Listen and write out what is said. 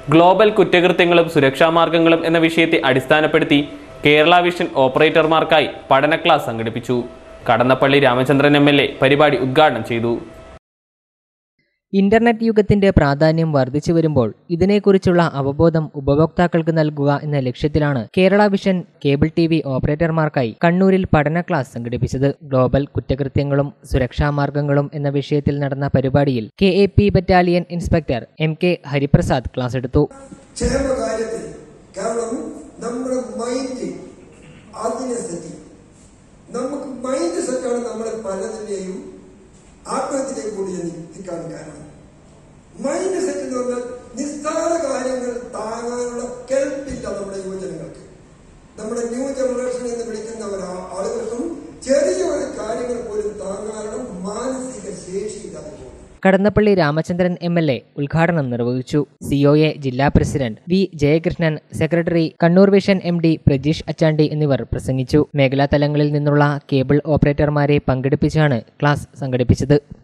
global കുറ്റകൃത്യങ്ങളും സുരക്ഷാ മാർഗങ്ങളും എന്ന വിഷയത്തെ അടിസ്ഥാനപ്പെടുത്തി കേരള വിഷൻ ഓപ്പറേറ്റർമാർക്കായി പഠന ക്ലാസ് സംഘടിപ്പിച്ചു Kadannappalli Ramachandran M L A പരിപാടി ഉദ്ഘാടനം ചെയ്തു ഇന്റർനെറ്റ് യുഗത്തിന്റെ പ്രാധാന്യം വർദ്ധിച്ചു വരുമ്പോൾ ഇതിനെക്കുറിച്ചുള്ള അവബോധം ഉപഭോക്താക്കൾക്ക് നൽകുക എന്ന ലക്ഷ്യത്തിലാണ് Kerala vision cable T V ഓപ്പറേറ്റർമാർക്കായി കണ്ണൂരിൽ പഠന ക്ലാസ് സംഘടിപ്പിച്ചത് ഗ്ലോബൽ കുറ്റകൃത്യങ്ങളും സുരക്ഷാ മാർഗങ്ങളും എന്ന വിഷയത്തിൽ നടന്ന പരിപാടിയിൽ K A P battalion inspector M K Hariprasad class എടുത്തു ക്ഷേമകാര്യത്തിൽ കാരണം നമ്മുടെ മൈൻഡ് അതിനെ സെറ്റ് നമുക്ക് മൈൻഡ് സെറ്റാണ് നമ്മളെ പലതിനെയും ആത്മഹത്യയിലേക്ക് കൂടി എത്തിക്കാൻ കാരണം മൈൻഡ് സെറ്റ് എന്ന് പറഞ്ഞാൽ നിസ്സാര കാര്യങ്ങൾ താങ്ങാനുള്ള കെൽപ്പില്ല നമ്മുടെ യുവജനങ്ങൾക്ക് നമ്മുടെ ന്യൂ ജനറേഷൻ എന്ന് വിളിക്കുന്ന ഒരാ ആളുകൾക്കും ചെറിയ ഒരു കാര്യങ്ങൾ പോലും താങ്ങാനുള്ള മാനസിക ശേഷിയില്ലാതെ പോകും Kadannappalli Ramachandran M L A ഉദ്ഘാടനം നിർവഹിച്ചു സി ഒ എ ജില്ലാ president V Jayakrishnan secretary Kannur vision M D Prajeesh Achandi എന്നിവർ പ്രസംഗിച്ചു മേഖലാ തലങ്ങളിൽ നിന്നുള്ള കേബിൾ ഓപ്പറേറ്റർമാരെ പങ്കെടുപ്പിച്ചാണ് ക്ലാസ് സംഘടിപ്പിച്ചത്